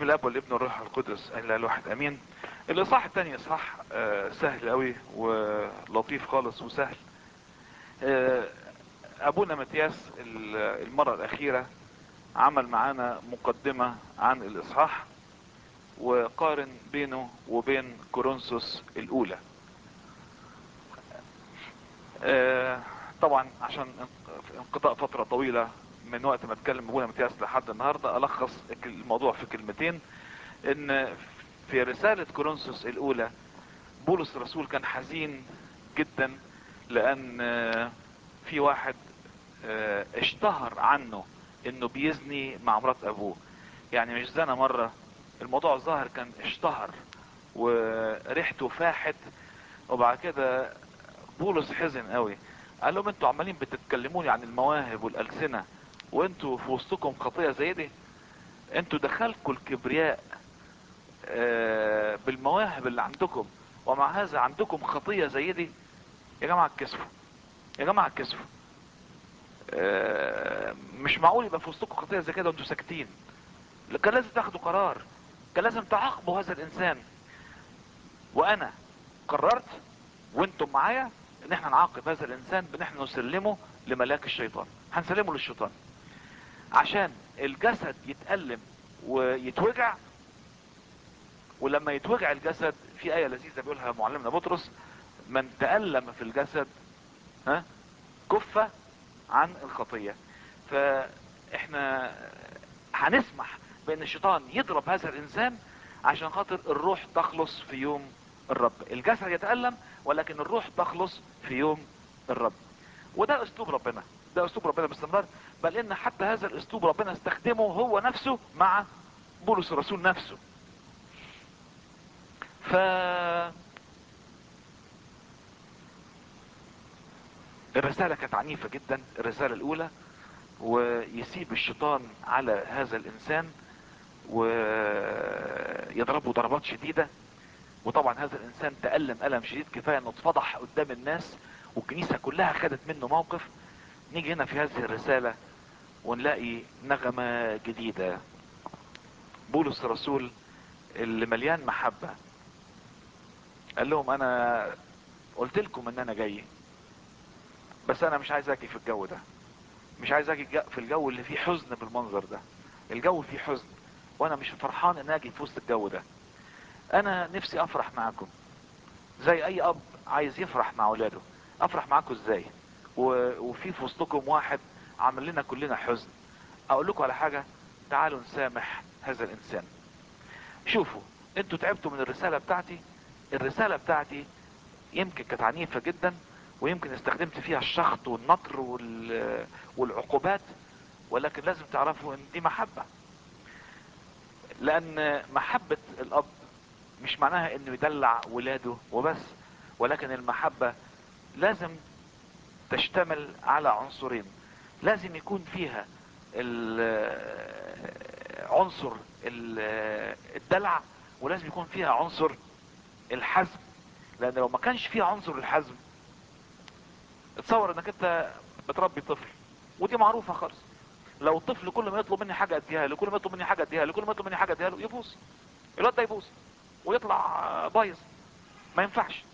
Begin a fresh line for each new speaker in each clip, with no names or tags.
بسم الاب والابن والروح القدس الا الواحد امين الاصحاح الثاني اصحاح آه، سهل قوي ولطيف خالص وسهل آه، ابونا متياس ال- المرة الاخيرة عمل معانا مقدمة عن الاصحاح وقارن بينه وبين كورنثوس الاولى آه، طبعا عشان انقضاء فترة طويلة من وقت ما اتكلم ابونا متياس لحد النهاردة الخص الموضوع في كلمتين ان في رسالة كورنثوس الاولى بولس الرسول كان حزين جدا لان آه، في واحد آه، اشتهر عنه انه بيزني مع مرات ابوه يعني مش زنا مرة الموضوع الظاهر كان اشتهر وريحته فاحت وبعد كده بولس حزن قوي قال لهم انتوا عمالين بتتكلموني عن المواهب والالسنه وانتوا في وسطكم خطيه زي دي انتوا دخلكوا الكبرياء آه، بالمواهب اللي عندكم ومع هذا عندكم خطيه زي دي يا جماعه اتكسفوا يا جماعه اتكسفوا آه، مش معقول يبقى في وسطكم خطيه زي كده وانتوا ساكتين كان لازم تاخدوا قرار كان لازم تعاقبوا هذا الانسان وانا قررت وانتم معايا ان احنا نعاقب هذا الانسان بان احنا نسلمه لملاك الشيطان هنسلمه للشيطان عشان الجسد يتألم ويتوجع ولما يتوجع الجسد في آية لذيذة بيقولها معلمنا بطرس من تألم في الجسد ها كف عن الخطية فاحنا هنسمح بان الشيطان يضرب هذا الانسان عشان خاطر الروح تخلص في يوم الرب الجسد يتألم ولكن الروح تخلص في يوم الرب وده اسلوب ربنا ده اسلوب ربنا باستمرار بل ان حتى هذا الاسلوب ربنا استخدمه هو نفسه مع بولس الرسول نفسه ف الرسالة كانت عنيفة جدا الرسالة الاولى ويسيب الشيطان على هذا الانسان ويضربه ضربات شديدة وطبعا هذا الانسان تألم ألم شديد كفاية انه اتفضح قدام الناس والكنيسة كلها خدت منه موقف نيجي هنا في هذه الرسالة ونلاقي نغمة جديدة بولس الرسول اللي مليان محبة قال لهم انا قلت لكم ان انا جاي بس انا مش عايز اجي في الجو ده مش عايز اجي الج- في الجو اللي فيه حزن بالمنظر ده الجو فيه حزن وانا مش فرحان ان اجي في وسط الجو ده انا نفسي افرح معاكم زي اي اب عايز يفرح مع اولاده افرح معاكم ازاي و- وفي في وسطكم واحد عامل لنا كلنا حزن اقول لكم على حاجة تعالوا نسامح هذا الانسان شوفوا انتوا تعبتوا من الرسالة بتاعتي الرسالة بتاعتي يمكن كانت عنيفة جدا ويمكن استخدمت فيها الشخط والنطر وال- والعقوبات ولكن لازم تعرفوا ان دي محبة لان محبة الاب مش معناها انه يدلع ولاده وبس ولكن المحبة لازم تشتمل على عنصرين لازم يكون فيها ال- عنصر ال- الدلع ولازم يكون فيها عنصر الحزم لان لو ما كانش فيها عنصر الحزم اتصور انك انت بتربي طفل ودي معروفة خالص لو الطفل كل ما يطلب مني حاجة اديها له كل ما يطلب مني حاجة اديها له كل ما يطلب مني حاجة اديها له يبوظ الواد ده يبوظ ويطلع آه، بايظ ما ينفعش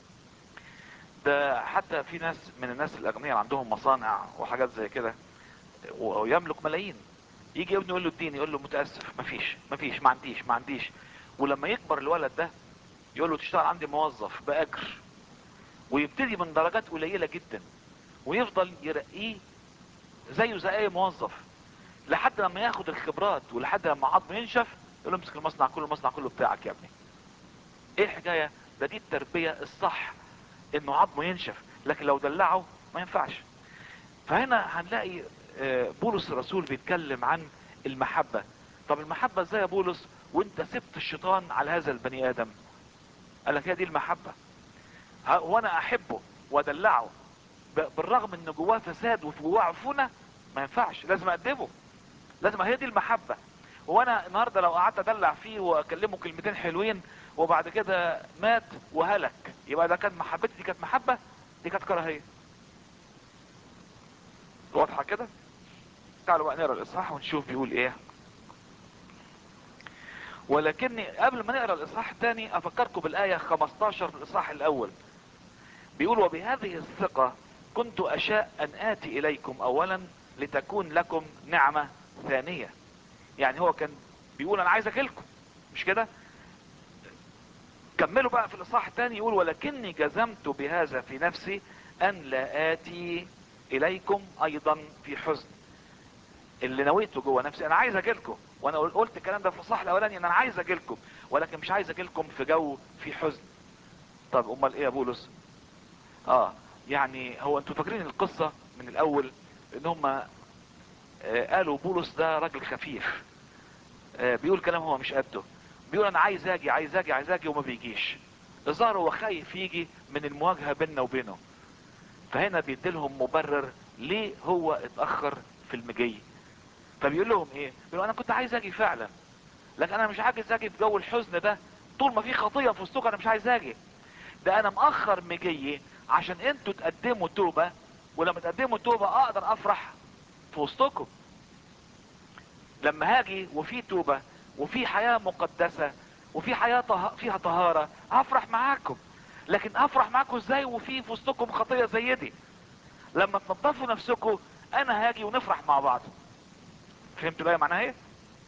ده حتى في ناس من الناس الاغنياء اللي عندهم مصانع وحاجات زي كده ويملك ملايين يجي ابنه يقول له اديني يقول له متاسف مفيش مفيش ما عنديش ما عنديش ولما يكبر الولد ده يقول له تشتغل عندي موظف باجر ويبتدي من درجات قليله جدا ويفضل يرقيه زيه زي اي موظف لحد لما ياخد الخبرات ولحد لما عظمه ينشف يقول له امسك المصنع كله المصنع كله بتاعك يا ابني ايه الحكايه ده دي التربيه الصح انه عظمه ينشف لكن لو دلعه ما ينفعش فهنا هنلاقي آه، بولس الرسول بيتكلم عن المحبة طب المحبة ازاي يا بولس وانت سبت الشيطان على هذا البني ادم قال لك هي دي المحبة ها- هو انا احبه وادلعه ب- بالرغم ان جواه فساد وفي جواه عفونة ما ينفعش لازم اقدمه لازم هي دي المحبة هو انا النهاردة لو قعدت ادلع فيه واكلمه كلمتين حلوين وبعد كده مات وهلك يبقى ده كان محبتي دي كانت محبة دي كانت كراهية واضحة كده تعالوا بقى نقرا الاصحاح ونشوف بيقول ايه ولكني قبل ما نقرا الاصحاح الثاني افكركم بالايه 15 في الاصحاح الاول بيقول وبهذه الثقه كنت اشاء ان اتي اليكم اولا لتكون لكم نعمه ثانيه يعني هو كان بيقول انا عايز اجيلكم مش كده كملوا بقى في الاصحاح الثاني يقول ولكني جزمت بهذا في نفسي ان لا اتي اليكم ايضا في حزن اللي نويته جوه نفسي انا عايز اجيلكم وانا قلت الكلام ده في الاصحاح الاولاني ان انا عايز اجيلكم ولكن مش عايز اجيلكم في جو في حزن طب امال ايه يا بولس اه يعني هو انتوا فاكرين القصة من الاول ان هم آه قالوا بولس ده راجل خفيف آه بيقول كلام هو مش قده بيقول انا عايز اجي عايز اجي عايز اجي وما بيجيش الظاهر هو خايف يجي من المواجهة بيننا وبينه فهنا بيديلهم مبرر ليه هو اتأخر في المجي فبيقول لهم ايه بيقول انا كنت عايز اجي فعلا لكن انا مش عايز اجي في جو الحزن ده طول ما في خطية في وسطكم انا مش عايز اجي ده انا مأخر مجي عشان انتوا تقدموا توبة ولما تقدموا توبة اقدر افرح في وسطكم لما هاجي وفي توبة وفي حياة مقدسة وفي حياة طه... فيها طهارة هفرح معاكم لكن افرح معاكم ازاي وفي في وسطكم خطية زي دي لما تنظفوا نفسكم انا هاجي ونفرح مع بعض فهمتوا بقى معناها ايه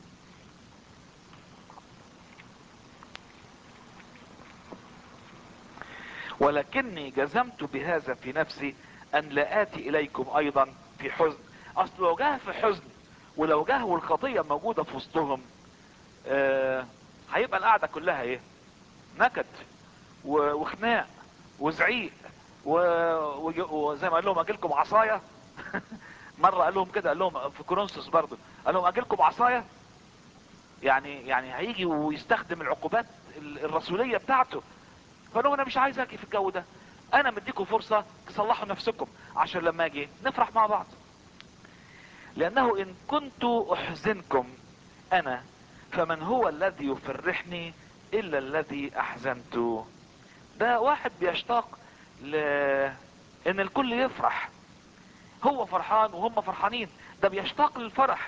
ولكني جزمت بهذا في نفسي ان لا اتي اليكم ايضا في حزن اصل لو جه في حزن ولو جه والخطية موجودة في وسطهم آه هيبقى القعدة كلها ايه نكد وخناق وزعيق وزي ما قال لهم اجيلكم عصاية مرة قال لهم كده قال لهم في كورنثوس برضه قال لهم اجيلكم عصاية يعني يعني هيجي ويستخدم العقوبات الرسولية بتاعته فقالوا انا مش عايز اجي في الجو ده انا مديكم فرصة تصلحوا نفسكم عشان لما اجي نفرح مع بعض لانه ان كنت احزنكم انا فمن هو الذي يفرحني الا الذي احزنت ده واحد بيشتاق ل... ان الكل يفرح هو فرحان وهم فرحانين ده بيشتاق للفرح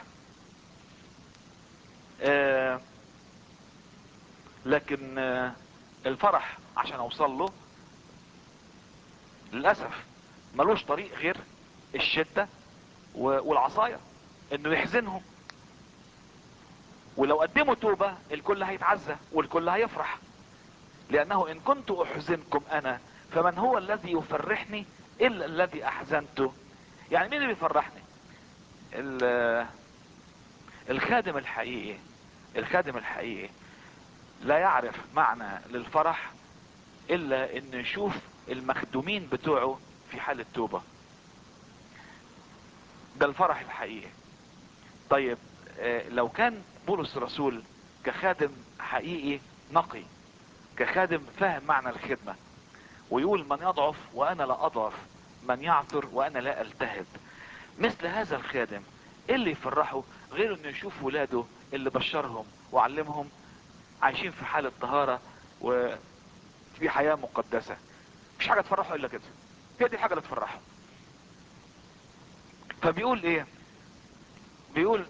آه لكن آه الفرح عشان اوصل له للأسف ملوش طريق غير الشدة والعصاية انه يحزنهم ولو قدموا توبة الكل هيتعزى والكل هيفرح لانه ان كنت احزنكم انا فمن هو الذي يفرحني الا الذي احزنته يعني مين اللي بيفرحني الخادم الحقيقي الخادم الحقيقي لا يعرف معنى للفرح الا انه يشوف المخدومين بتوعه في حالة توبة ده الفرح الحقيقي طيب آه لو كان بولس الرسول كخادم حقيقي نقي كخادم فاهم معنى الخدمة ويقول من يضعف وانا لا اضعف من يعثر وانا لا التهب مثل هذا الخادم ايه اللي يفرحه غير انه يشوف ولاده اللي بشرهم وعلمهم عايشين في حالة طهارة وفي حياة مقدسة مش حاجة تفرحه الا كده هي دي الحاجة اللي تفرحه فبيقول ايه بيقول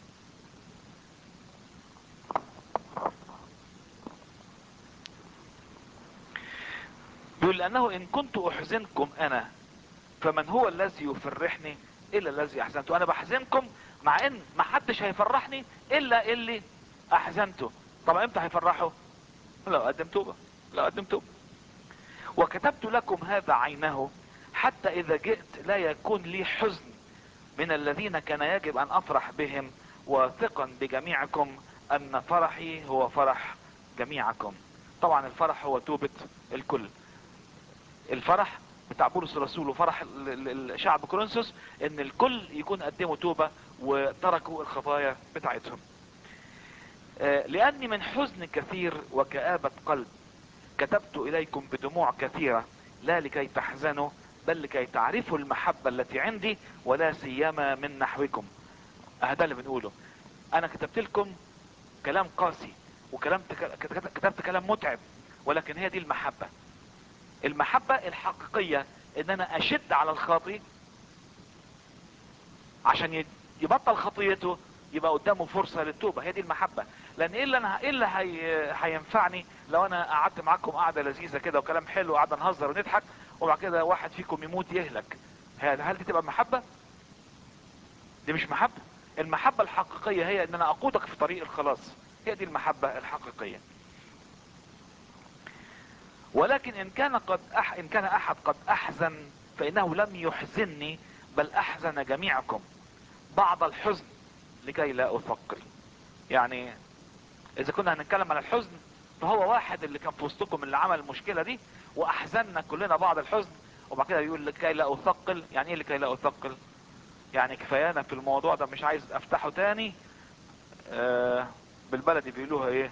بيقول لانه ان كنت احزنكم انا فمن هو الذي يفرحني الا الذي احزنته انا بحزنكم مع ان ما حدش هيفرحني الا اللي احزنته طب امتى هيفرحوا لو قدم توبة لو قدم توبة وكتبت لكم هذا عينه حتى اذا جئت لا يكون لي حزن من الذين كان يجب ان افرح بهم واثقا بجميعكم ان فرحي هو فرح جميعكم طبعا الفرح هو توبة الكل الفرح بتاع بولس الرسول وفرح الشعب كورنثوس ان الكل يكون قدموا توبة وتركوا الخطايا بتاعتهم لاني من حزن كثير وكآبة قلب كتبت اليكم بدموع كثيرة لا لكي تحزنوا بل لكي تعرفوا المحبة التي عندي ولا سيما من نحوكم هذا اللي بنقوله انا كتبت لكم كلام قاسي وكلام كتبت كلام متعب ولكن هي دي المحبة المحبة الحقيقية ان انا اشد على الخاطي عشان يبطل خطيته يبقى قدامه فرصة للتوبة هي دي المحبة لان ايه اللي انا ايه اللي هي... هينفعني لو انا قعدت معاكم قعدة لذيذة كده وكلام حلو وقعدنا نهزر ونضحك وبعد كده واحد فيكم يموت يهلك هل هل دي تبقى محبة دي مش محبة المحبة الحقيقية هي ان انا اقودك في طريق الخلاص هي دي المحبة الحقيقية ولكن ان كان قد أح... ان كان احد قد احزن فانه لم يحزنني بل احزن جميعكم بعض الحزن لكي لا اثقل يعني اذا كنا هنتكلم عن الحزن فهو واحد اللي كان في وسطكم اللي عمل المشكلة دي واحزننا كلنا بعض الحزن وبعد كده يقول لكي لا اثقل يعني ايه لكي لا اثقل يعني كفايانا في الموضوع ده مش عايز افتحه تاني آه بالبلدي بيقولوها ايه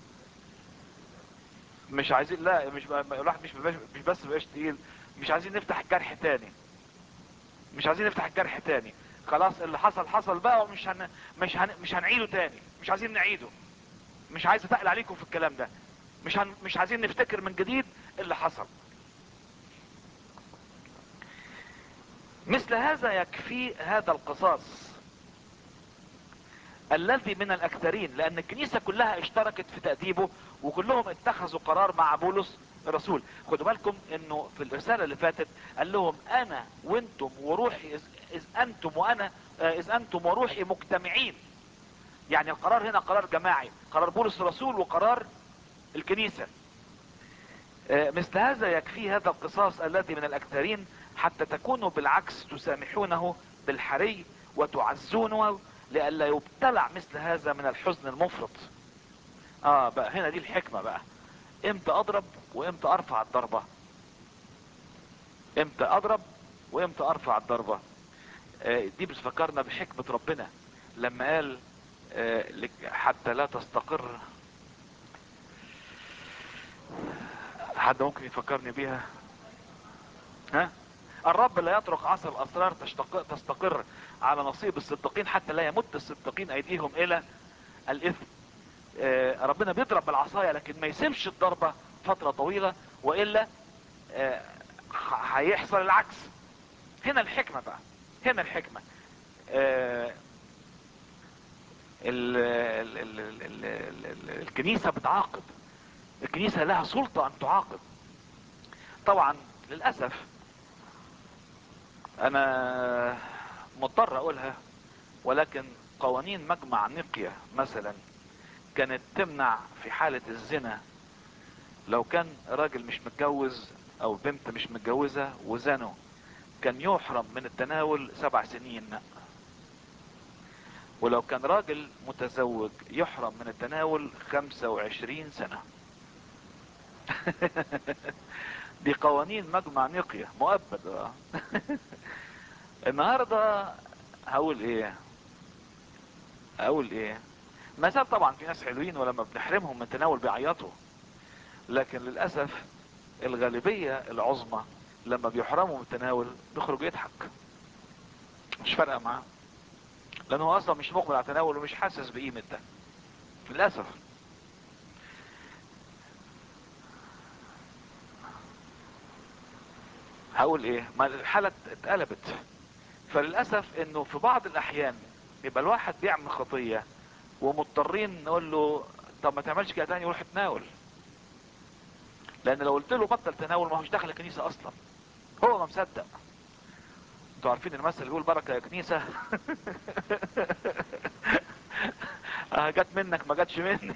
مش عايزين لا مش الواحد مش مش بس بقاش تقيل مش عايزين نفتح الجرح تاني مش عايزين نفتح الجرح تاني خلاص اللي حصل حصل بقى ومش هن... مش هن... مش هنعيده تاني مش عايزين نعيده مش عايز اتقل عليكم في الكلام ده مش هن... مش عايزين نفتكر من جديد اللي حصل مثل هذا يكفي هذا القصاص الذي من الاكثرين لان الكنيسة كلها اشتركت في تأديبه وكلهم اتخذوا قرار مع بولس الرسول خدوا بالكم انه في الرسالة اللي فاتت قال لهم انا وانتم وروحي اذ, إذ انتم وانا اذ انتم وروحي مجتمعين يعني القرار هنا قرار جماعي قرار بولس الرسول وقرار الكنيسة مثل هذا يكفي هذا القصاص الذي من الاكثرين حتى تكونوا بالعكس تسامحونه بالحري وتعزونه لئلا يبتلع مثل هذا من الحزن المفرط اه بقى هنا دي الحكمة بقى امتى اضرب وامتى ارفع الضربة امتى اضرب وامتى ارفع الضربة آه دي بتفكرنا بحكمة ربنا لما قال آه حتى لا تستقر حد ممكن يفكرني بيها ها الرب لا يترك عصر الاسرار تشتق... تستقر على نصيب الصديقين حتى لا يمد الصديقين ايديهم الى الاثم آه ربنا بيضرب بالعصاية لكن ما يسيبش الضربة فترة طويلة والا آه هيحصل العكس هنا الحكمة بقى هنا الحكمة آه ال ال ال ال ال ال ال الكنيسة بتعاقب الكنيسة لها سلطة ان تعاقب طبعا للأسف انا مضطر اقولها ولكن قوانين مجمع نقيا مثلا كانت تمنع في حالة الزنا لو كان راجل مش متجوز او بنت مش متجوزة وزنوا كان يحرم من التناول سبع سنين ولو كان راجل متزوج يحرم من التناول خمسة وعشرين سنة دي قوانين مجمع نقيا مؤبد اه النهاردة هقول ايه اقول ايه ما زال طبعا في ناس حلوين ولما بنحرمهم من تناول بيعيطوا لكن للأسف الغالبية العظمى لما بيحرموا من التناول بيخرج يضحك مش فارقة معاه لانه هو اصلا مش مقبل على التناول ومش حاسس بقيمة ده للأسف هقول ايه ما الحالة اتقلبت فللأسف انه في بعض الاحيان يبقى الواحد بيعمل خطية ومضطرين نقول له طب ما تعملش كده تاني وروح تناول لان لو قلت له بطل تناول ما هوش داخل الكنيسة اصلا هو ما مصدق انتوا عارفين المثل اللي بيقول بركة يا كنيسة جت منك ما جاتش مني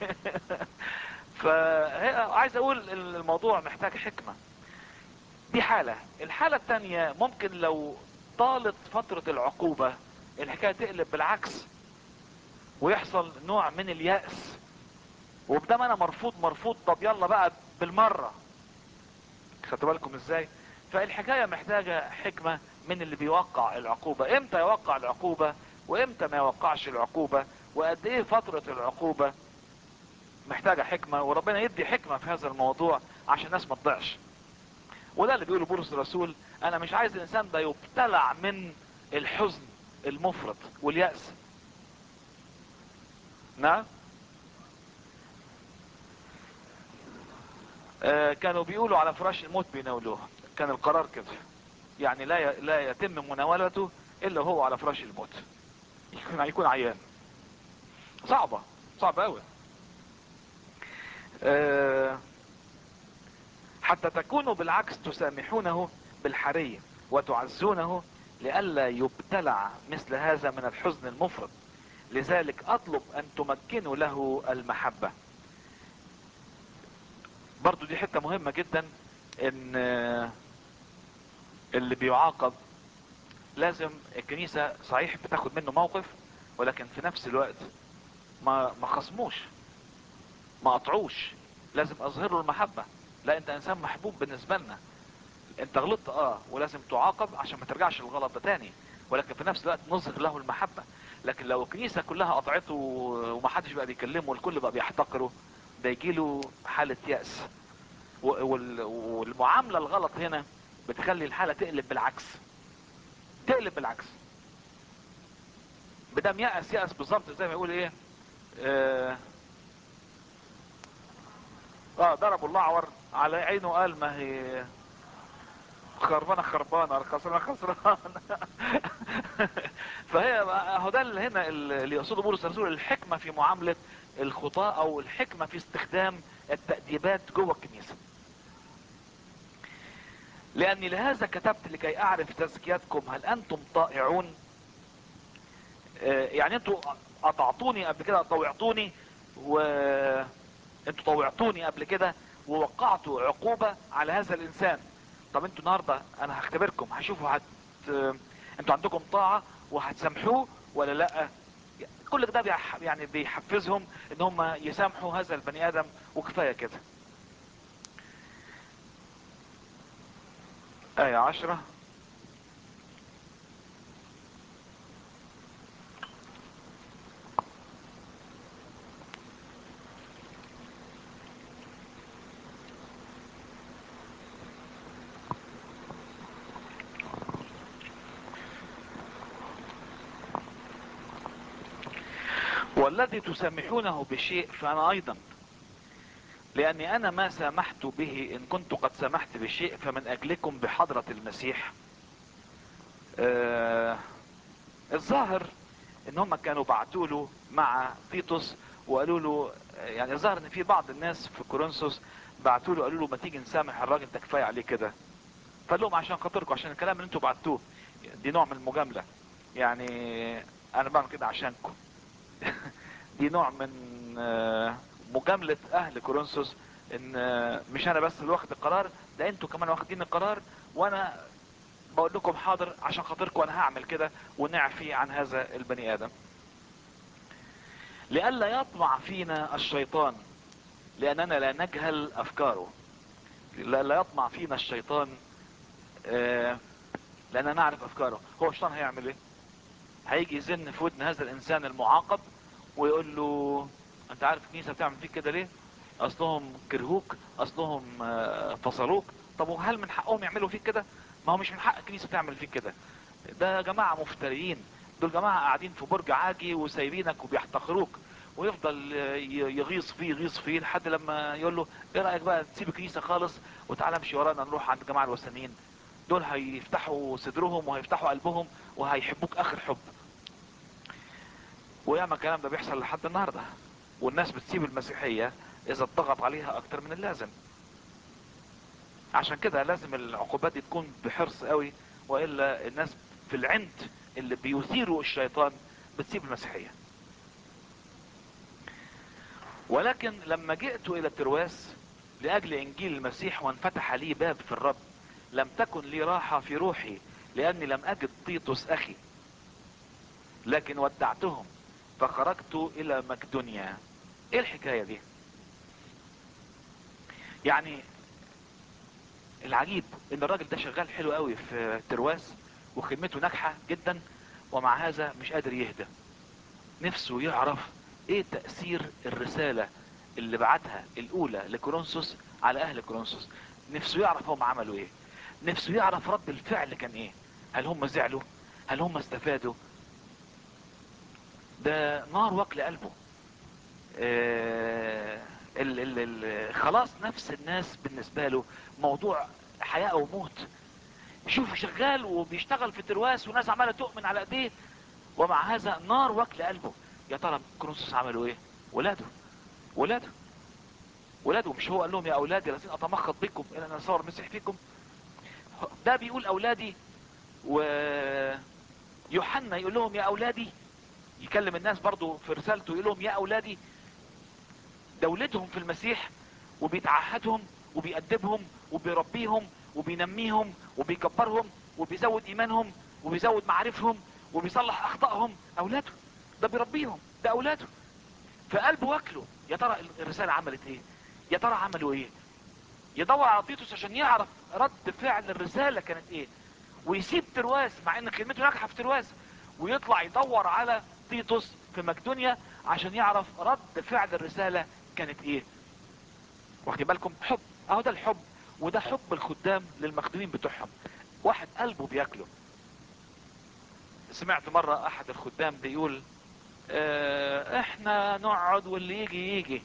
فعايز اقول الموضوع محتاج حكمة دي حالة الحالة التانية ممكن لو طالت فترة العقوبة الحكاية تقلب بالعكس ويحصل نوع من اليأس وبدام انا مرفوض مرفوض طب يلا بقى بالمرة خدتوا بالكم ازاي فالحكاية محتاجة حكمة من اللي بيوقع العقوبة امتى يوقع العقوبة وامتى ما يوقعش العقوبة وقد ايه فترة العقوبة محتاجة حكمة وربنا يدي حكمة في هذا الموضوع عشان الناس ما تضيعش وده اللي بيقوله بولس الرسول انا مش عايز الانسان ده يبتلع من الحزن المفرط واليأس نعم آه كانوا بيقولوا على فراش الموت بيناولوه كان القرار كده يعني لا لا يتم مناولته الا هو على فراش الموت يكون يكون عيان صعبة صعبة قوي أه حتى تكونوا بالعكس تسامحونه بالحري وتعزونه لئلا يبتلع مثل هذا من الحزن المفرط لذلك اطلب ان تمكنوا له المحبة برضو دي حتة مهمة جدا ان اللي بيعاقب لازم الكنيسة صحيح بتاخد منه موقف ولكن في نفس الوقت ما ما خصموش ما قطعوش لازم اظهر له المحبة لا انت انسان محبوب بالنسبة لنا انت غلطت اه ولازم تعاقب عشان ما ترجعش الغلط ده تاني ولكن في نفس الوقت نظهر له المحبة لكن لو الكنيسة كلها قطعته ومحدش بقى بيكلمه والكل بقى بيحتقره ده يجيله حالة يأس والمعاملة الغلط هنا بتخلي الحالة تقلب بالعكس تقلب بالعكس بدم يأس يأس بالظبط زي ما يقول ايه اه, آه ضربوا الاعور على عينه قال ما هي خربانه خربانه خسرانه خسرانه فهي هو ده اللي هنا اللي يقصده بولس الرسول الحكمه في معامله الخطاة او الحكمه في استخدام التأديبات جوه الكنيسه لاني لهذا كتبت لكي اعرف تزكيتكم هل انتم طائعون آه يعني انتوا قطعتوني قبل كده طوعتوني و انتوا طوعتوني قبل كده ووقعتوا عقوبة على هذا الانسان طب انتوا النهاردة انا هختبركم هشوفوا هت انتوا عندكم طاعة وهتسامحوه ولا لا كل ده بيح... يعني بيحفزهم ان هم يسامحوا هذا البني ادم وكفاية كده آية عشرة والذي تسامحونه بشيء فأنا أيضا لأني أنا ما سامحت به إن كنت قد سمحت بشيء فمن أجلكم بحضرة المسيح آه الظاهر إن هم كانوا بعتوا له مع تيتوس وقالوا له يعني الظاهر إن في بعض الناس في كورنثوس بعتوا له قالوا له ما تيجي نسامح الراجل ده كفاية عليه كده فقال لهم عشان خاطركم عشان الكلام اللي انتوا بعتوه دي نوع من المجاملة يعني أنا بعمل كده عشانكم دي نوع من مجاملة اهل كورنثوس ان مش انا بس اللي واخد القرار ده انتوا كمان واخدين القرار وانا بقول لكم حاضر عشان خاطركم انا هعمل كده ونعفي عن هذا البني ادم لئلا يطمع فينا الشيطان لاننا لا نجهل افكاره لئلا يطمع فينا الشيطان لاننا نعرف افكاره هو الشيطان هيعمل ايه هيجي يزن في ودن هذا الانسان المعاقب ويقول له انت عارف الكنيسة بتعمل فيك كده ليه اصلهم كرهوك اصلهم فصلوك طب وهل من حقهم يعملوا فيك كده ما هو مش من حق الكنيسة تعمل فيك كده ده جماعة مفتريين دول جماعة قاعدين في برج عاجي وسايبينك وبيحتقروك ويفضل يغيظ فيه يغيظ فيه لحد لما يقول له ايه رايك بقى تسيب الكنيسه خالص وتعالى امشي ورانا نروح عند الجماعه الوثنيين دول هيفتحوا صدرهم وهيفتحوا قلبهم وهيحبوك اخر حب وياما الكلام ده بيحصل لحد النهارده والناس بتسيب المسيحيه اذا اتضغط عليها اكتر من اللازم عشان كده لازم العقوبات دي تكون بحرص قوي والا الناس في العند اللي بيثيروا الشيطان بتسيب المسيحيه ولكن لما جئت الى ترواس لاجل انجيل المسيح وانفتح لي باب في الرب لم تكن لي راحة في روحي لاني لم اجد تيتوس اخي لكن ودعتهم فخرجت الى مقدونيا ايه الحكاية دي يعني العجيب ان الراجل ده شغال حلو قوي في ترواس وخدمته ناجحة جدا ومع هذا مش قادر يهدى نفسه يعرف ايه تأثير الرسالة اللي بعتها الاولى لكورنثوس على اهل كورنثوس نفسه يعرف هم عملوا ايه نفسه يعرف رد الفعل كان ايه هل هم زعلوا هل هم استفادوا ده نار واكل قلبه آه ال ال ال خلاص نفس الناس بالنسبة له موضوع حياة او موت شوف شغال وبيشتغل في ترواس وناس عمالة تؤمن على ايديه ومع هذا نار واكل قلبه يا ترى كرونسوس عملوا ايه ولاده ولاده ولاده مش هو قال لهم يا اولادي الذين اتمخض بكم الى ان اصور المسيح فيكم ده بيقول اولادي ويوحنا يقول لهم يا اولادي يكلم الناس برضو في رسالته يقول لهم يا اولادي دولتهم في المسيح وبيتعهدهم وبيأدبهم وبيربيهم وبينميهم وبيكبرهم وبيزود ايمانهم وبيزود معارفهم وبيصلح اخطائهم اولاده ده بيربيهم ده اولاده فقلبه واكله يا ترى الرسالة عملت ايه يا ترى عملوا ايه يدور على تيتوس عشان يعرف رد فعل الرسالة كانت ايه ويسيب ترواس مع ان خدمته ناجحة في ترواس ويطلع يدور على تيتوس في مقدونيا عشان يعرف رد فعل الرسالة كانت ايه واخدين بالكم حب اهو ده الحب وده حب الخدام للمخدومين بتوعهم واحد قلبه بياكله سمعت مرة احد الخدام بيقول اه احنا نقعد واللي يجي يجي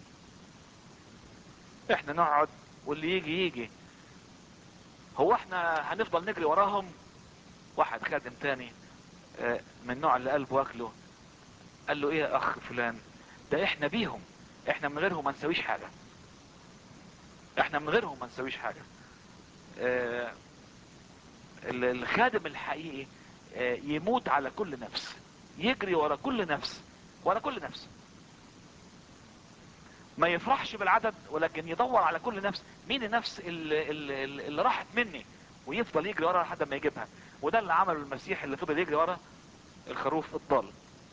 احنا نقعد واللي يجي يجي هو احنا هنفضل نجري وراهم واحد خادم تاني اه من النوع اللي قلبه واكله قال له ايه يا اخ فلان ده احنا بيهم احنا من غيرهم ما نسويش حاجة احنا من غيرهم ما نسويش حاجة اه الخادم الحقيقي اه يموت على كل نفس يجري ورا كل نفس ورا كل نفس ما يفرحش بالعدد ولكن يدور على كل نفس مين النفس اللي, اللي, اللي راحت مني ويفضل يجري ورا لحد ما يجيبها وده اللي عمله المسيح اللي فضل يجري ورا الخروف الضال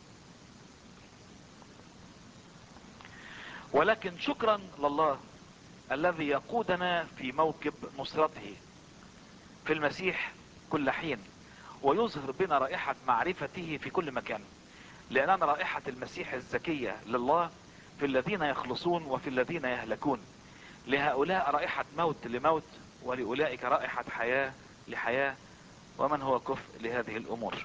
ولكن شكرا لله الذي يقودنا في موكب نصرته في المسيح كل حين ويظهر بنا رائحة معرفته في كل مكان لأننا رائحة المسيح الزكية لله في الذين يخلصون وفي الذين يهلكون لهؤلاء رائحة موت لموت ولأولئك رائحة حياة لحياة ومن هو كفء لهذه الأمور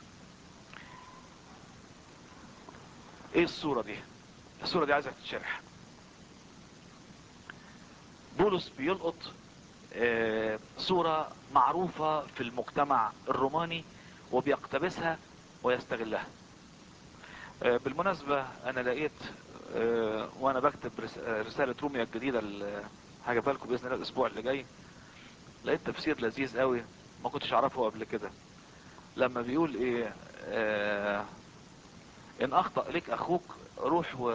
ايه الصورة دي الصورة دي عايزة تتشرح بولس بيلقط آه صورة معروفة في المجتمع الروماني وبيقتبسها ويستغلها آه بالمناسبة انا لقيت آه وانا بكتب رسالة روميا الجديدة هجيبها لكم باذن الله الاسبوع اللي جاي لقيت تفسير لذيذ قوي ما كنتش اعرفه قبل كده لما بيقول ايه ان اخطأ لك اخوك روح و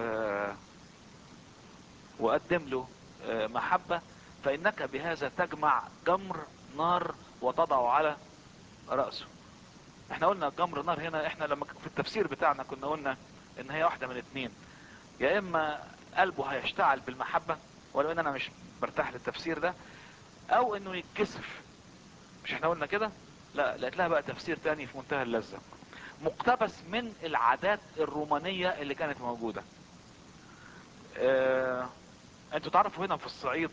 وقدم له محبة فانك بهذا تجمع جمر نار وتضع على رأسه احنا قلنا جمر نار هنا احنا لما في التفسير بتاعنا كنا قلنا ان هي واحدة من اتنين يا اما قلبه هيشتعل بالمحبة ولو ان انا مش برتاح للتفسير ده او انه يتكسف مش احنا قلنا كده لا لقيت لها بقى تفسير تاني في منتهى اللذة مقتبس من العادات الرومانية اللي كانت موجودة اه انتوا تعرفوا هنا في الصعيد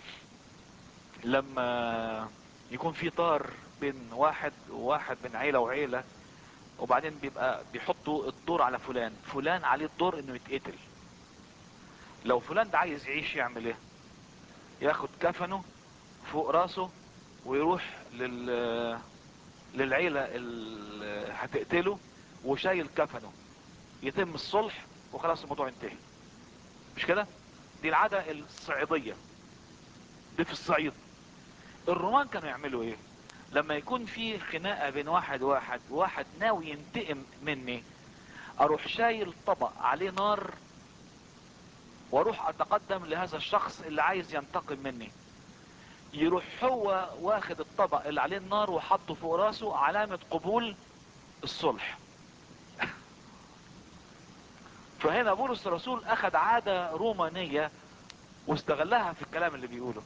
لما يكون في طار بين واحد وواحد بين عيلة وعيلة وبعدين بيبقى بيحطوا الدور على فلان فلان عليه الدور انه يتقتل لو فلان ده عايز يعيش يعمل ايه ياخد كفنه فوق راسه ويروح لل للعيلة اللي هتقتله وشايل كفنه يتم الصلح وخلاص الموضوع انتهي مش كده دي العادة الصعيدية دي في الصعيد الرومان كانوا يعملوا ايه لما يكون في خناقة بين واحد واحد واحد ناوي ينتقم مني اروح شايل طبق عليه نار واروح اتقدم لهذا الشخص اللي عايز ينتقم مني يروح هو واخد الطبق اللي عليه النار وحطه فوق راسه علامة قبول الصلح فهنا بولس الرسول اخذ عادة رومانية واستغلها في الكلام اللي بيقوله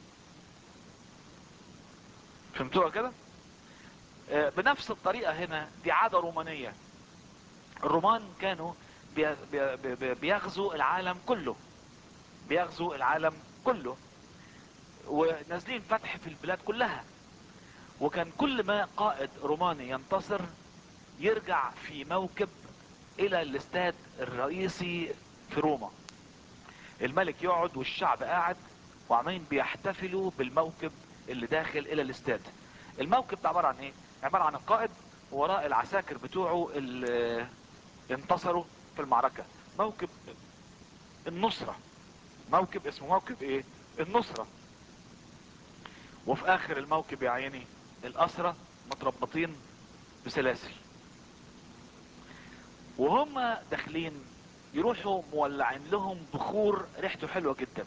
فهمتوها كده بنفس الطريقة هنا دي عادة رومانية الرومان كانوا بيغزوا العالم كله بيغزوا العالم كله ونازلين فتح في البلاد كلها وكان كل ما قائد روماني ينتصر يرجع في موكب الى الاستاد الرئيسي في روما الملك يقعد والشعب قاعد وعمالين بيحتفلوا بالموكب اللي داخل الى الاستاد الموكب ده عبارة عن ايه عبارة عن القائد وراء العساكر بتوعه اللي انتصروا في المعركة موكب النصرة موكب اسمه موكب ايه النصرة وفي اخر الموكب يا عيني الاسرة متربطين بسلاسل وهم داخلين يروحوا مولعين لهم بخور ريحته حلوة جدا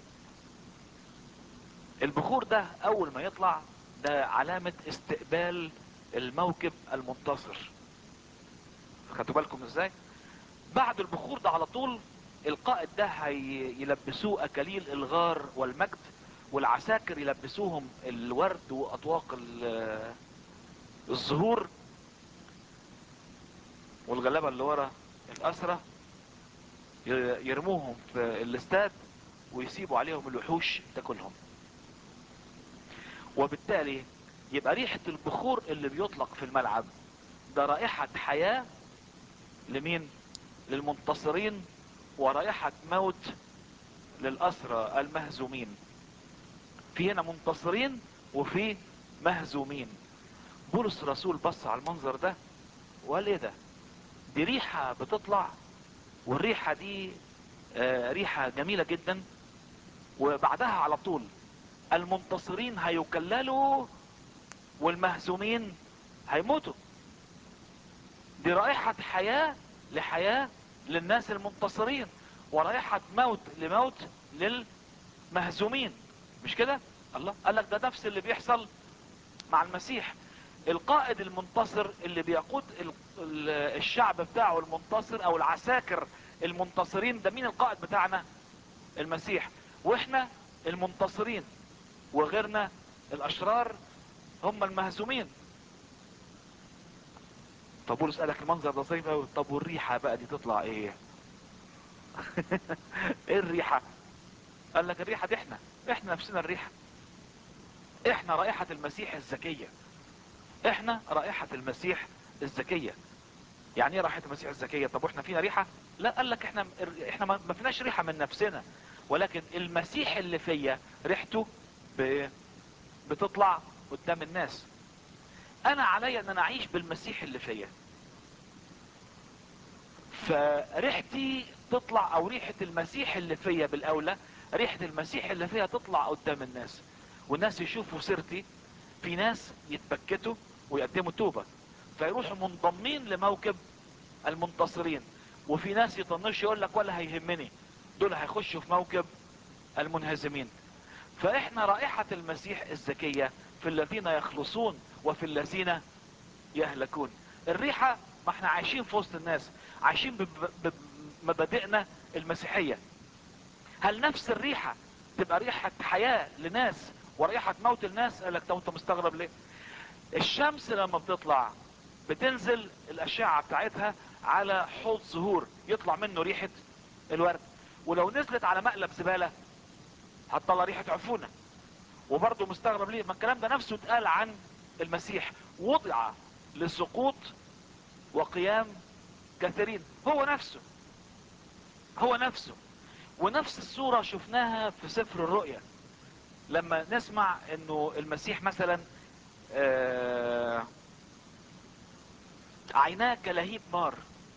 البخور ده اول ما يطلع ده علامة استقبال الموكب المنتصر خدتوا بالكم ازاي بعد البخور ده على طول القائد ده هيلبسوه اكاليل الغار والمجد والعساكر يلبسوهم الورد واطواق ال- الزهور والغلابة اللي ورا الاسرة ي- يرموهم في الاستاد ويسيبوا عليهم الوحوش تاكلهم وبالتالي يبقى ريحة البخور اللي بيطلق في الملعب ده رائحة حياة لمين للمنتصرين ورائحة موت للأسرى المهزومين في هنا منتصرين وفي مهزومين بولس الرسول بص على المنظر ده وقال ايه ده دي ريحة بتطلع والريحة دي آه، ريحة جميلة جدا وبعدها على طول المنتصرين هيكللوا والمهزومين هيموتوا دي رائحة حياة لحياة للناس المنتصرين ورائحة موت لموت للمهزومين مش كده الله قال لك ده نفس اللي بيحصل مع المسيح القائد المنتصر اللي بيقود ال- ال- الشعب بتاعه المنتصر او العساكر المنتصرين ده مين القائد بتاعنا المسيح واحنا المنتصرين وغيرنا الاشرار هم المهزومين فبولس قالك المنظر ده ظريف قوي طب والريحه بقى دي تطلع ايه ايه الريحه قال لك الريحه دي احنا احنا نفسنا الريحه احنا رائحه المسيح الزكيه احنا رائحه المسيح الزكيه يعني ايه رائحه المسيح الزكيه طب واحنا فينا ريحه لا قال لك احنا احنا ما ما فيناش ريحه من نفسنا ولكن المسيح اللي فيا ريحته ب... بتطلع قدام الناس انا عليا ان انا اعيش بالمسيح اللي فيا فريحتي تطلع او ريحة المسيح اللي فيا بالاولى ريحة المسيح اللي فيا تطلع قدام الناس والناس يشوفوا سيرتي في ناس يتبكتوا ويقدموا توبة فيروحوا منضمين لموكب المنتصرين وفي ناس يطنش يقول لك ولا هيهمني دول هيخشوا في موكب المنهزمين فاحنا رائحة المسيح الزكية في الذين يخلصون وفي الذين يهلكون الريحة ما احنا عايشين في وسط الناس عايشين بب- بمبادئنا المسيحية هل نفس الريحة تبقى ريحة حياة لناس وريحة موت الناس قال لك طب انت مستغرب ليه الشمس لما بتطلع بتنزل الاشعة بتاعتها على حوض زهور يطلع منه ريحة الورد ولو نزلت على مقلب زبالة هتطلع ريحة عفونة وبرضه مستغرب ليه ما الكلام ده نفسه اتقال عن المسيح وضع لسقوط وقيام كثيرين هو نفسه هو نفسه ونفس الصورة شفناها في سفر الرؤيا لما نسمع انه المسيح مثلا آه، عيناه كلهيب نار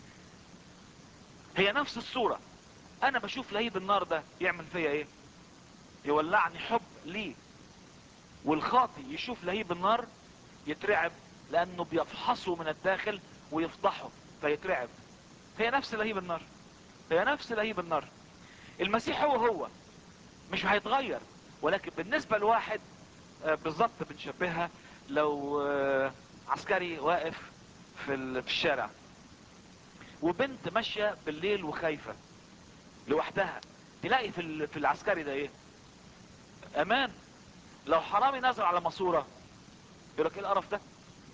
هي نفس الصورة انا بشوف لهيب النار ده يعمل فيا ايه يولعني حب ليه والخاطي يشوف لهيب النار يترعب لانه بيفحصه من الداخل ويفضحه فيترعب هي نفس لهيب النار هي نفس لهيب النار المسيح هو هو مش هيتغير ولكن بالنسبة لواحد آه، بالظبط بنشبهها لو آه، عسكري واقف في ال- في الشارع وبنت ماشية بالليل وخايفة لوحدها تلاقي في ال- في العسكري ده ايه امان لو حرامي نزل على ماسوره يقول لك ايه القرف ده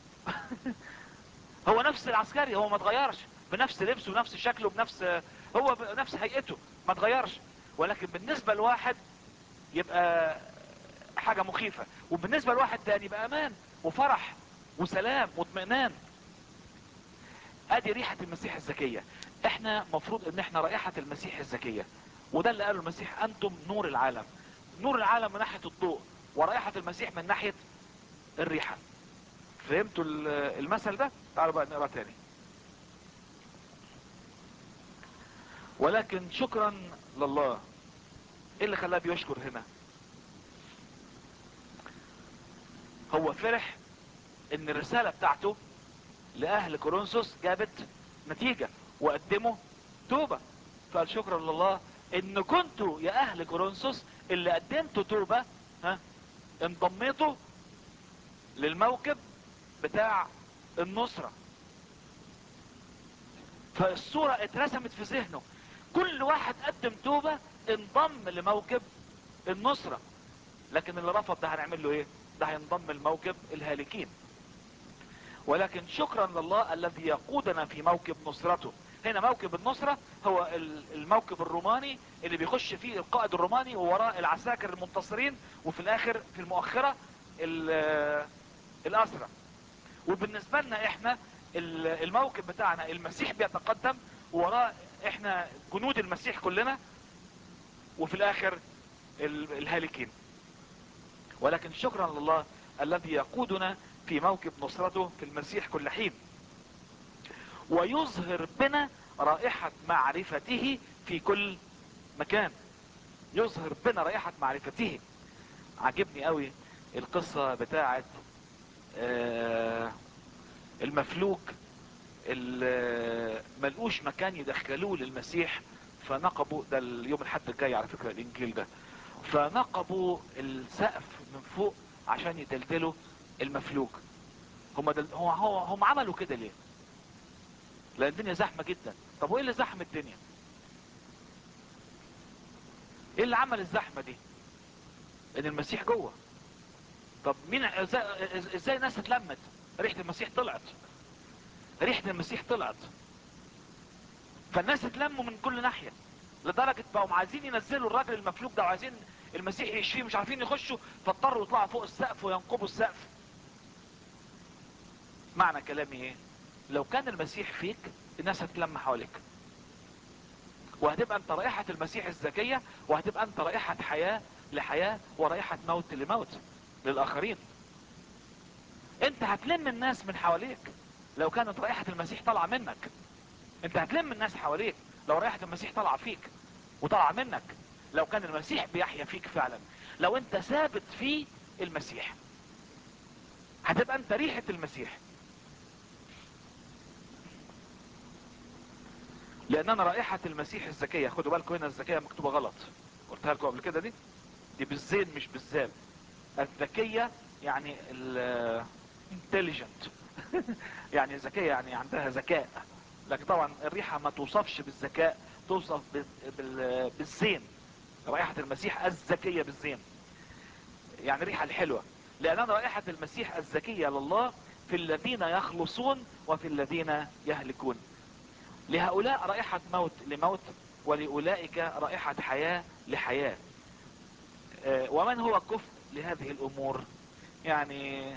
هو نفس العسكري هو ما اتغيرش بنفس لبسه بنفس شكله بنفس هو بنفس هيئته ما اتغيرش ولكن بالنسبه لواحد يبقى حاجه مخيفه وبالنسبه لواحد تاني يبقى امان وفرح وسلام واطمئنان ادي ريحه المسيح الزكيه احنا مفروض ان احنا رائحه المسيح الزكيه وده اللي قاله المسيح انتم نور العالم نور العالم من ناحيه الضوء ورائحه المسيح من ناحيه الريحه فهمتوا ال- المثل ده تعالوا بقى نقرا تاني ولكن شكرا لله ايه اللي خلاه بيشكر هنا هو فرح ان الرسالة بتاعته لاهل كورنثوس جابت نتيجة وقدموا توبة فقال شكرا لله ان كنتوا يا اهل كورنثوس اللي قدمتوا توبة ها انضميتوا للموكب بتاع النصرة فالصورة اترسمت في ذهنه كل واحد قدم توبة انضم لموكب النصرة لكن اللي رفض ده هنعمل له ايه ده هينضم لموكب الهالكين ولكن شكرا لله الذي يقودنا في موكب نصرته هنا موكب النصرة هو الموكب الروماني اللي بيخش فيه القائد الروماني ووراء العساكر المنتصرين وفي الاخر في المؤخرة الاسرى وبالنسبة لنا احنا الموكب بتاعنا المسيح بيتقدم ووراء احنا جنود المسيح كلنا وفي الاخر الهالكين ولكن شكرا لله الذي يقودنا في موكب نصرته في المسيح كل حين ويظهر بنا رائحة معرفته في كل مكان يظهر بنا رائحة معرفته عجبني قوي القصة بتاعت آه المفلوج اللي ملقوش مكان يدخلوه للمسيح فنقبوا ده اليوم الحد الجاي على فكرة الانجيل ده فنقبوا السقف من فوق عشان يدلدلوا المفلوج هم دل... هو هو هم عملوا كده ليه لان الدنيا زحمه جدا طب وايه اللي زحم الدنيا ايه اللي عمل الزحمه دي ان المسيح جوه طب مين ازاي, ازاي الناس اتلمت ريحه المسيح طلعت ريحه المسيح طلعت فالناس اتلموا من كل ناحيه لدرجه بقوا عايزين ينزلوا الراجل المفلوج ده وعايزين المسيح يشفيه مش عارفين يخشوا فاضطروا يطلعوا فوق السقف وينقبوا السقف معنى كلامي ايه لو كان المسيح فيك الناس هتلم حواليك وهتبقى انت رائحة المسيح الذكية وهتبقى انت رائحة حياة لحياة ورائحة موت لموت للاخرين انت هتلم الناس من حواليك لو كانت رائحة المسيح طالعة منك انت هتلم الناس حواليك لو رائحة المسيح طالعة فيك وطالعة منك لو كان المسيح بيحيا فيك فعلا لو انت ثابت في المسيح هتبقى انت ريحة المسيح لان انا رائحة المسيح الذكية خدوا بالكم هنا الذكية مكتوبة غلط قلتها لكم قبل كده دي دي بالزين مش بالزال الذكية يعني ال intelligent يعني ذكية يعني عندها ذكاء لكن طبعا الريحة ما توصفش بالذكاء توصف بال... بالزين رائحة المسيح الذكية بالزين يعني الريحة الحلوة لان انا رائحة المسيح الذكية لله في الذين يخلصون وفي الذين يهلكون لهؤلاء رائحة موت لموت ولأولئك رائحة حياة لحياة ومن هو كفء لهذه الامور يعني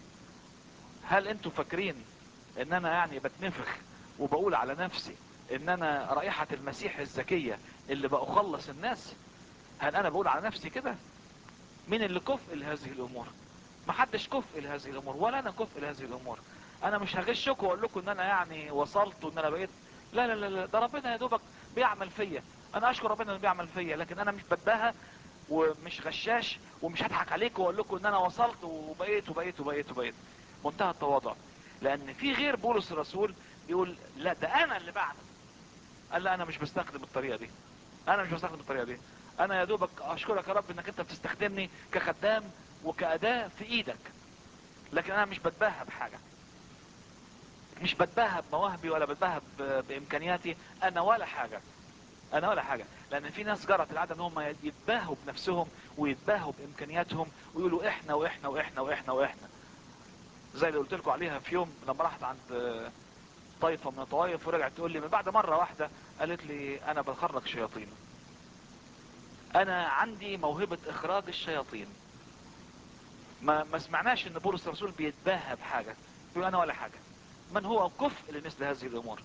هل انتوا فاكرين ان انا يعني بتنفخ وبقول على نفسي ان انا رائحة المسيح الذكية اللي بأخلص الناس هل انا بقول على نفسي كده مين اللي كفء لهذه الامور محدش كفء لهذه الامور ولا انا كفء لهذه الامور انا مش هغشكم واقول لكم ان انا يعني وصلت وان انا بقيت لا لا لا لا ده ربنا يا دوبك بيعمل فيا انا اشكر ربنا انه بيعمل فيا لكن انا مش بتباهى ومش غشاش ومش هضحك عليكم واقول لكم ان انا وصلت وبقيت وبقيت وبقيت وبقيت منتهى التواضع لان في غير بولس الرسول بيقول لا ده انا اللي بعمل قال لا انا مش بستخدم الطريقه دي انا مش بستخدم الطريقه دي انا يا دوبك اشكرك يا رب انك انت بتستخدمني كخدام وكاداه في ايدك لكن انا مش بتباهى بحاجه مش بتباهى بمواهبي ولا بتباهى بامكانياتي انا ولا حاجه انا ولا حاجة لان في ناس جرت العادة ان هم يتباهوا بنفسهم ويتباهوا بامكانياتهم ويقولوا احنا واحنا واحنا واحنا واحنا زي اللي قلت لكم عليها في يوم لما رحت عند طائفة من الطوائف ورجعت تقول لي من بعد مرة واحدة قالت لي انا بخرج شياطين انا عندي موهبة اخراج الشياطين ما ما سمعناش ان بولس الرسول بيتباهى بحاجة يقول انا ولا حاجة من هو كفء لمثل هذه الامور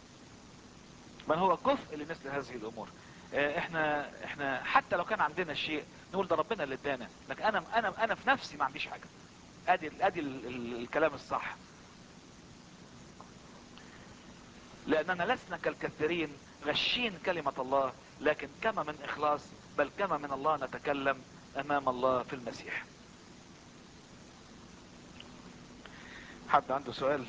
من هو كفء لمثل هذه الامور احنا احنا حتى لو كان عندنا شيء نقول ده ربنا اللي ادانا لكن انا انا انا في نفسي ما عنديش حاجه ادي ادي ال ال الكلام الصح لاننا لسنا كالكثيرين غشين كلمة الله لكن كما من اخلاص بل كما من الله نتكلم امام الله في المسيح حد عنده سؤال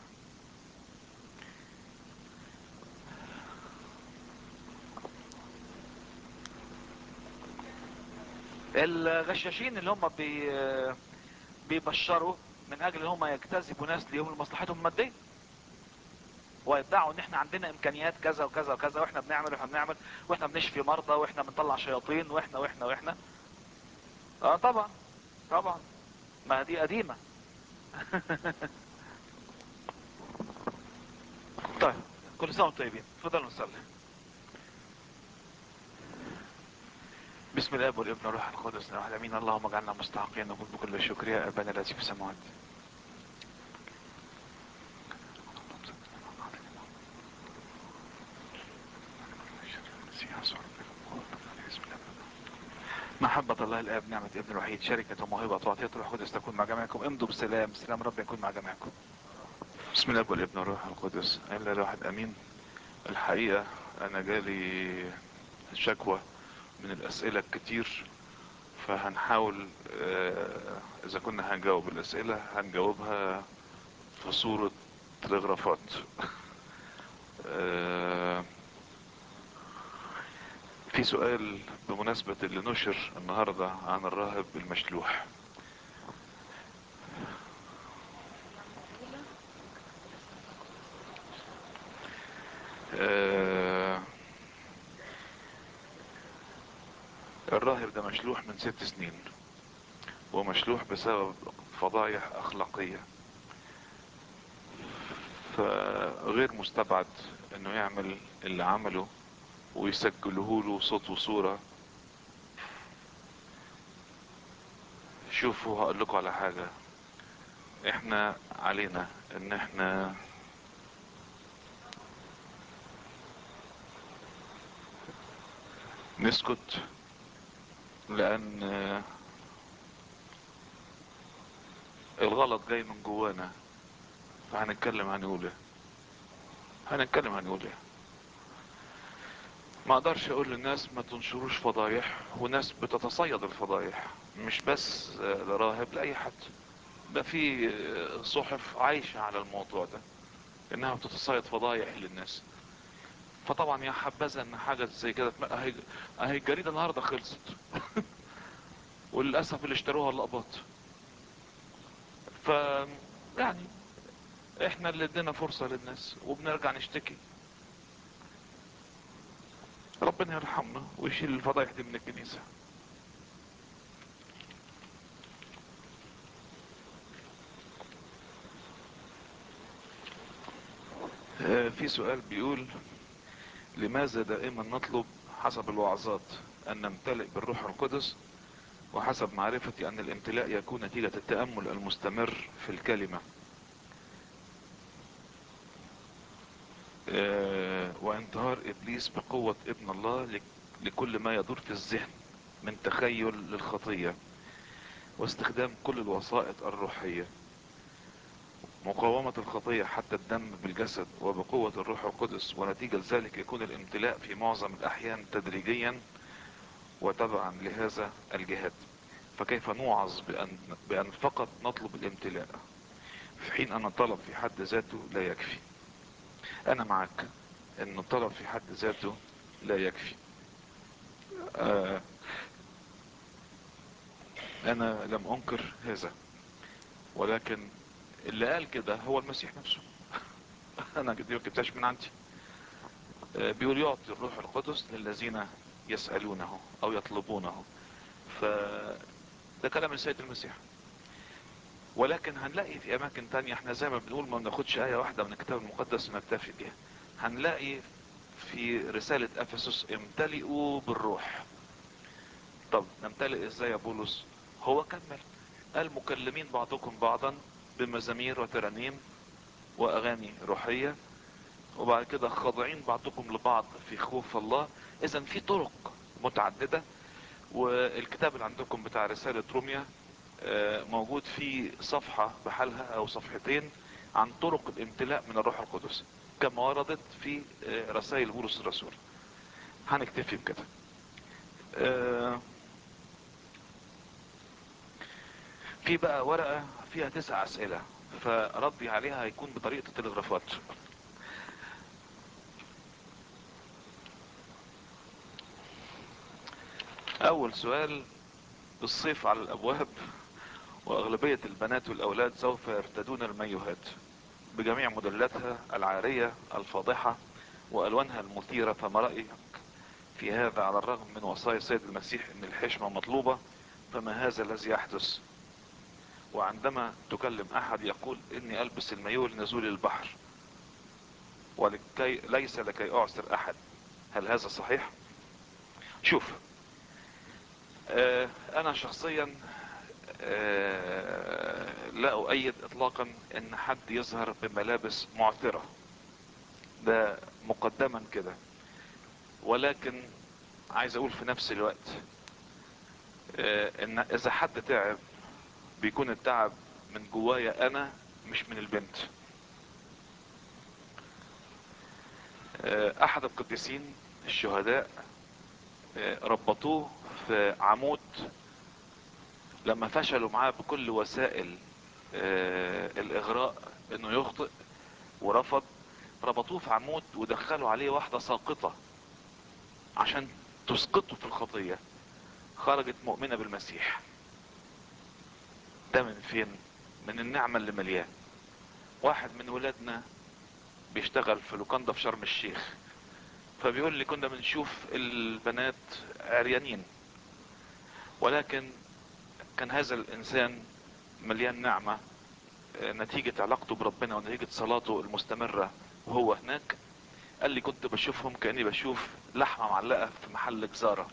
الغشاشين اللي هم بي بيبشروا من اجل ان هم يجتذبوا ناس ليهم لمصلحتهم الماديه ويدعوا ان احنا عندنا امكانيات كذا وكذا وكذا واحنا بنعمل واحنا بنعمل واحنا بنشفي مرضى واحنا بنطلع شياطين واحنا واحنا واحنا اه طبعا طبعا ما دي قديمة طيب كل سنة وانتم طيبين اتفضلوا نصلي بسم الله والابن والروح القدس الاحد امين اللهم اجعلنا مستحقين نقول بكل شكر يا ابانا الذي في السماوات محبة الله الآب نعمة ابن الوحيد شركة وموهبة وعطية روح القدس تكون مع جميعكم امضوا بسلام سلام رب يكون مع جميعكم بسم الله والابن والروح القدس الا الواحد امين الحقيقة انا جالي شكوى من الاسئلة الكتير فهنحاول آه، اذا كنا هنجاوب الاسئلة هنجاوبها في صورة تلغرافات آه، في سؤال بمناسبة اللي نشر النهاردة عن الراهب المشلوح آه، الراهب ده مشلوح من ست سنين ومشلوح بسبب فضايح اخلاقية فغير مستبعد انه يعمل اللي عمله ويسجلوه له صوت وصورة شوفوا هقول لكم على حاجة احنا علينا ان احنا نسكت لان الغلط جاي من جوانا فهنتكلم هنقول ايه هنتكلم هنقول ايه ما اقدرش اقول للناس ما تنشروش فضايح وناس بتتصيد الفضايح مش بس لراهب لاي حد ده في صحف عايشة على الموضوع ده انها بتتصيد فضايح للناس فطبعا يا حبذا ان حاجة زي كده اهي اهي الجريدة النهاردة خلصت وللأسف اللي اشتروها اللقباط ف يعني احنا اللي ادينا فرصة للناس وبنرجع نشتكي ربنا يرحمنا ويشيل الفضايح دي من الكنيسة آه، في سؤال بيقول لماذا دائما نطلب حسب الوعظات ان نمتلئ بالروح القدس وحسب معرفتي ان الامتلاء يكون نتيجة التأمل المستمر في الكلمة آه، وانتهار ابليس بقوة ابن الله لك- لكل ما يدور في الذهن من تخيل للخطية واستخدام كل الوسائط الروحية مقاومة الخطية حتى الدم بالجسد وبقوة الروح القدس ونتيجة ذلك يكون الامتلاء في معظم الأحيان تدريجيا وتبعا لهذا الجهاد فكيف نوعظ بأن, بأن فقط نطلب الامتلاء في حين أن الطلب في حد ذاته لا يكفي أنا معك أن الطلب في حد ذاته لا يكفي آه أنا لم أنكر هذا ولكن اللي قال كده هو المسيح نفسه انا دي ما جبتهاش من عندي آه، بيقول يعطي الروح القدس للذين يسألونه او يطلبونه ف ده كلام السيد المسيح ولكن هنلاقي في اماكن تانية احنا زي ما بنقول ما بناخدش ايه واحدة من الكتاب المقدس ونكتفي بيها هنلاقي في رسالة افسس امتلئوا بالروح طب نمتلئ ازاي يا بولس هو كمل قال مكلمين بعضكم بعضا بمزامير وترانيم واغاني روحية وبعد كده خاضعين بعضكم لبعض في خوف الله اذا في طرق متعددة والكتاب اللي عندكم بتاع رسالة روميا آه، موجود فيه صفحة بحالها او صفحتين عن طرق الامتلاء من الروح القدس كما وردت في آه، رسائل بولس الرسول هنكتفي بكده آه، في بقى ورقة فيها تسع اسئلة فردي عليها هيكون بطريقة التلغرافات اول سؤال الصيف على الابواب واغلبية البنات والاولاد سوف يرتدون المايوهات بجميع موديلاتها العارية الفاضحة والوانها المثيرة فما رأيك في هذا على الرغم من وصايا السيد المسيح ان الحشمة مطلوبة فما هذا الذي يحدث وعندما تكلم احد يقول اني البس المايوه لنزول البحر ولكي ليس لكي اعسر احد هل هذا صحيح شوف آه انا شخصيا آه لا اؤيد اطلاقا ان حد يظهر بملابس معثرة ده مقدما كده ولكن عايز اقول في نفس الوقت آه ان اذا حد تعب بيكون التعب من جوايا انا مش من البنت آه احد القديسين الشهداء آه ربطوه في عمود لما فشلوا معاه بكل وسائل آه الاغراء انه يخطئ ورفض ربطوه في عمود ودخلوا عليه واحدة ساقطة عشان تسقطه في الخطية خرجت مؤمنة بالمسيح ده من فين من النعمة اللي مليان واحد من ولادنا بيشتغل في لوكاندا في شرم الشيخ فبيقول لي كنا بنشوف البنات عريانين ولكن كان هذا الانسان مليان نعمة نتيجة علاقته بربنا ونتيجة صلاته المستمرة وهو هناك قال لي كنت بشوفهم كأني بشوف لحمة معلقة في محل جزارة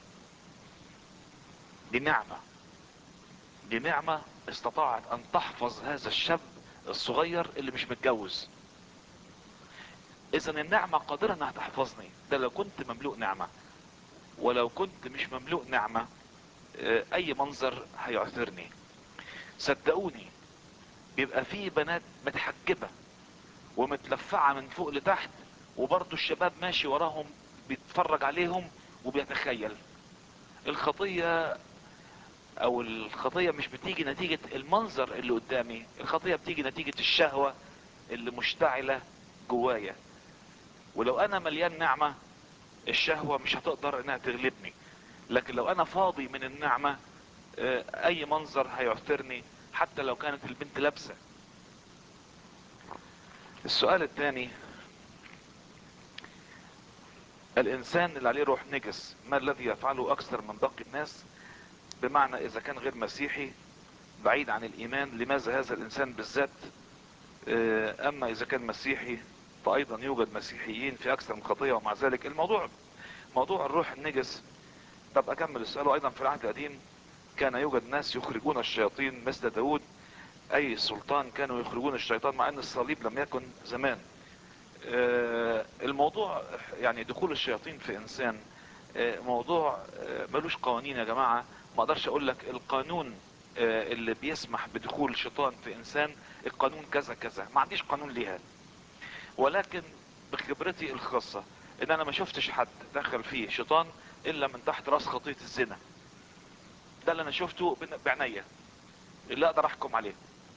دي نعمة دي نعمة استطاعت ان تحفظ هذا الشاب الصغير اللي مش متجوز اذا النعمة قادرة انها تحفظني ده لو كنت مملوء نعمة ولو كنت مش مملوء نعمة اي منظر هيعثرني صدقوني بيبقى فيه بنات متحجبة ومتلفعة من فوق لتحت وبرضو الشباب ماشي وراهم بيتفرج عليهم وبيتخيل الخطية او الخطية مش بتيجي نتيجة المنظر اللي قدامي الخطية بتيجي نتيجة الشهوة اللي مشتعلة جوايا ولو انا مليان نعمة الشهوة مش هتقدر انها تغلبني لكن لو انا فاضي من النعمة اي منظر هيعثرني حتى لو كانت البنت لابسة السؤال الثاني الانسان اللي عليه روح نجس ما الذي يفعله اكثر من باقي الناس بمعنى اذا كان غير مسيحي بعيد عن الايمان لماذا هذا الانسان بالذات اما اذا كان مسيحي فايضا يوجد مسيحيين في اكثر من خطية ومع ذلك الموضوع موضوع الروح النجس طب اكمل السؤال ايضا في العهد القديم كان يوجد ناس يخرجون الشياطين مثل داود اي سلطان كانوا يخرجون الشيطان مع ان الصليب لم يكن زمان الموضوع يعني دخول الشياطين في انسان موضوع ملوش قوانين يا جماعة ما اقدرش اقول لك القانون اللي بيسمح بدخول شيطان في انسان القانون كذا كذا ما عنديش قانون ليها ولكن بخبرتي الخاصة ان انا ما شفتش حد دخل فيه شيطان الا من تحت راس خطية الزنا ده اللي انا شفته بعناية اللي اقدر احكم عليه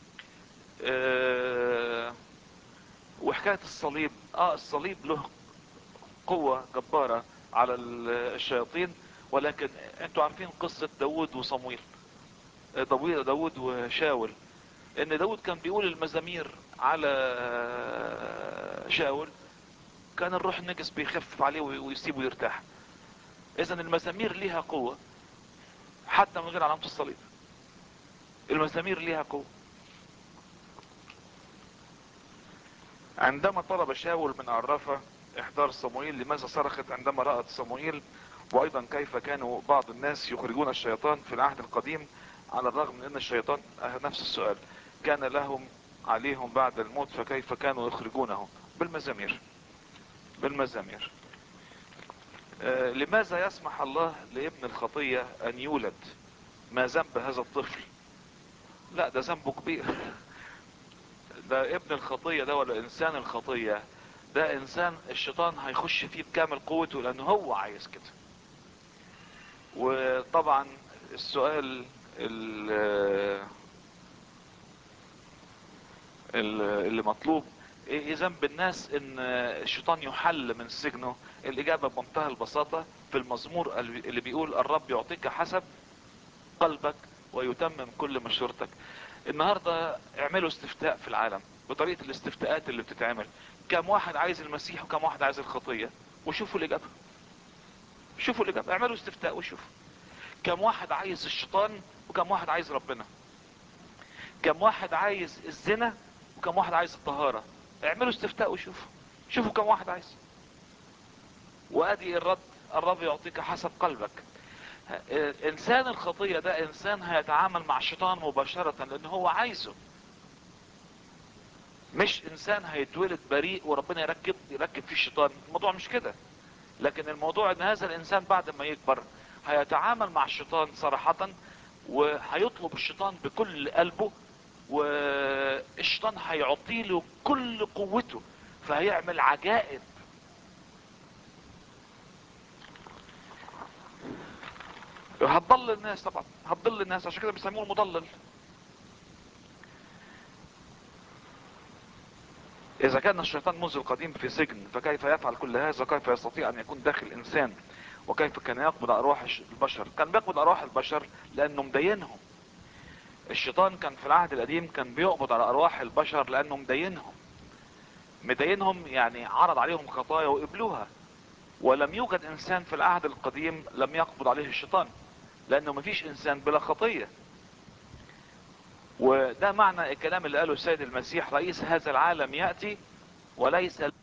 أه وحكاية الصليب اه الصليب له قوة جبارة على الشياطين ولكن انتوا عارفين قصة داود وصمويل داود وشاول ان داود كان بيقول المزامير على شاول كان الروح النجس بيخفف عليه ويسيبه يرتاح اذا المزامير ليها قوة حتى من غير علامة الصليب المزامير ليها قوة عندما طلب شاول من عرافة احضار صموئيل لماذا صرخت عندما رأت صموئيل وايضا كيف كانوا بعض الناس يخرجون الشيطان في العهد القديم على الرغم من ان الشيطان نفس السؤال كان لهم عليهم بعد الموت فكيف كانوا يخرجونه بالمزامير بالمزامير آه لماذا يسمح الله لابن الخطية ان يولد ما ذنب هذا الطفل لا ده ذنبه كبير ده ابن الخطية ده ولا انسان الخطية ده انسان الشيطان هيخش فيه بكامل قوته لانه هو عايز كده وطبعا السؤال ال- ال- اللي مطلوب ايه ذنب الناس ان الشيطان يحل من سجنه الاجابة بمنتهى البساطة في المزمور اللي بيقول الرب يعطيك حسب قلبك ويتمم كل مشورتك النهاردة اعملوا استفتاء في العالم بطريقة الاستفتاءات اللي بتتعمل كم واحد عايز المسيح وكم واحد عايز الخطية وشوفوا الاجابة شوفوا الاجابة اعملوا استفتاء وشوفوا كم واحد عايز الشيطان وكم واحد عايز ربنا كم واحد عايز الزنا وكم واحد عايز الطهارة اعملوا استفتاء وشوفوا شوفوا كم واحد عايز وادي الرد الرب يعطيك حسب قلبك انسان الخطية ده انسان هيتعامل مع الشيطان مباشرة لان هو عايزه مش انسان هيتولد بريء وربنا يركب يركب فيه الشيطان الموضوع مش كده لكن الموضوع ان هذا الانسان بعد ما يكبر هيتعامل مع الشيطان صراحة وهيطلب الشيطان بكل قلبه والشيطان هيعطي له كل قوته فهيعمل عجائب هتضل الناس طبعا هتضل الناس عشان كده بيسموه المضلل اذا كان الشيطان منذ القديم في سجن فكيف يفعل كل هذا كيف يستطيع ان يكون داخل انسان وكيف كان يقبض ارواح البشر كان بيقبض ارواح البشر لانه مدينهم الشيطان كان في العهد القديم كان بيقبض على ارواح البشر لانه مدينهم مدينهم يعني عرض عليهم خطايا وقبلوها ولم يوجد انسان في العهد القديم لم يقبض عليه الشيطان لانه مفيش انسان بلا خطية وده معنى الكلام اللي قاله السيد المسيح رئيس هذا العالم يأتي وليس